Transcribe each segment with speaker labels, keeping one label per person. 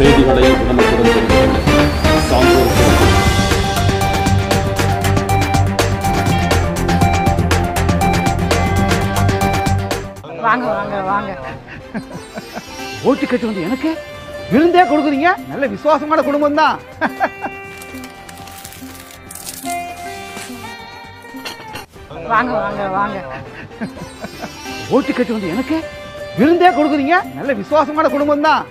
Speaker 1: செய்திகளை உடனுக்குடன் தெரிந்து கொள்ள சான்றோர் குரல்
Speaker 2: வாங்க வாங்க வாங்க
Speaker 3: ஓட்டு கட்டு வந்து எனக்கு விருந்தே கொடுக்குறீங்க நல்ல விசுவாசமான குடும்பம் தான்
Speaker 2: வாங்க வாங்க வாங்க
Speaker 3: ஓட்டு கட்டு வந்து எனக்கு விருந்தே கொடுக்குறீங்க நல்ல விசுவாசமான குடும்பம் தான்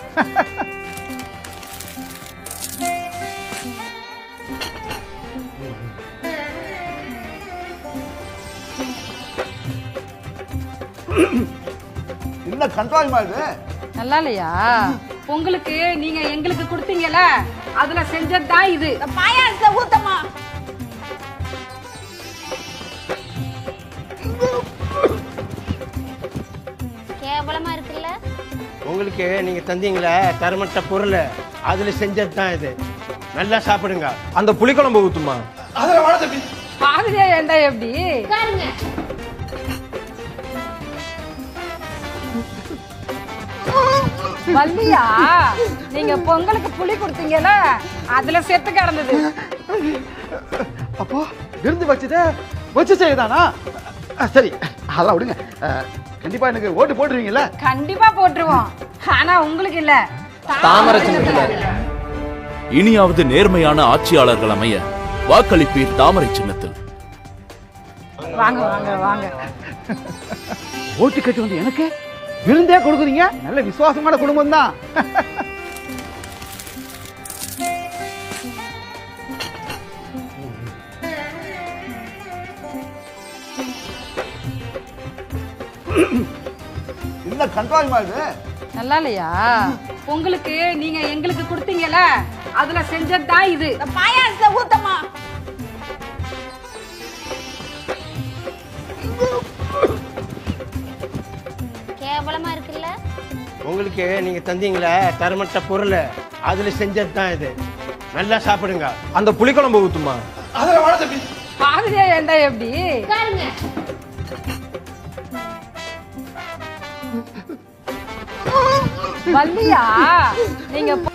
Speaker 4: என்ன கண்ட்ராய் இது
Speaker 2: நல்லா இல்லையா உங்களுக்கு நீங்க எங்களுக்கு கொடுத்தீங்கல்ல அதுல செஞ்சதுதான் இது பாயாசத்தை ஊத்தமா
Speaker 5: கேவலமா இருக்குல்ல
Speaker 6: உங்களுக்கு நீங்க தந்தீங்களே தரமட்ட பொருள் அதுல செஞ்சது தான் இது நல்லா சாப்பிடுங்க
Speaker 7: அந்த புளிக்குழம்பு ஊத்துமா
Speaker 4: அதில் வாழ தம்பி
Speaker 2: பாதிரியா ஏண்டா எப்படி
Speaker 5: உட்காருங்க
Speaker 2: வள்ளியா நீங்க பொங்கலுக்கு புளி கொடுத்தீங்கல்ல அதுல செத்து கிடந்தது
Speaker 3: அப்போ விருந்து வச்சதே வச்சு செய்யதானா அஹ், சரி அதெல்லாம் விடுங்க அஹ், கண்டிப்பா எனக்கு ஓட்டு போட்டுருவீங்கல்ல
Speaker 2: கண்டிப்பா போட்டுருவோம் ஆனா உங்களுக்கு இல்ல
Speaker 7: தாமரை சின்னத்துல
Speaker 8: இனியாவது நேர்மையான ஆட்சியாளர்கள் அமைய வாக்களிப்பீர் தாமரை சின்னத்தில்
Speaker 2: வாங்க வாங்க வாங்க
Speaker 3: ஓட்டு கட்டு வந்து எனக்கு விருந்தே கொடுக்குறீங்க நல்ல விசுவாசமான குடும்பம் தான்
Speaker 4: என்ன கண்ட்ராய் இது
Speaker 2: நல்லா இல்லையா உங்களுக்கு நீங்க எங்களுக்கு கொடுத்தீங்கல்ல அதுல செஞ்சதுதான் இது பாயாசத்தை ஊத்தமா
Speaker 5: கேவலமா இருக்குல்ல
Speaker 6: உங்களுக்கு நீங்க தந்தீங்களே தரமட்ட பொருள் அதுல செஞ்சது தான் இது நல்லா சாப்பிடுங்க
Speaker 7: அந்த புளிக்குழம்பு ஊத்துமா
Speaker 4: அதில் வாழ தம்பி
Speaker 2: பாதிரியா ஏண்டா எப்படி
Speaker 5: உட்காருங்க
Speaker 2: வள்ளியா நீங்க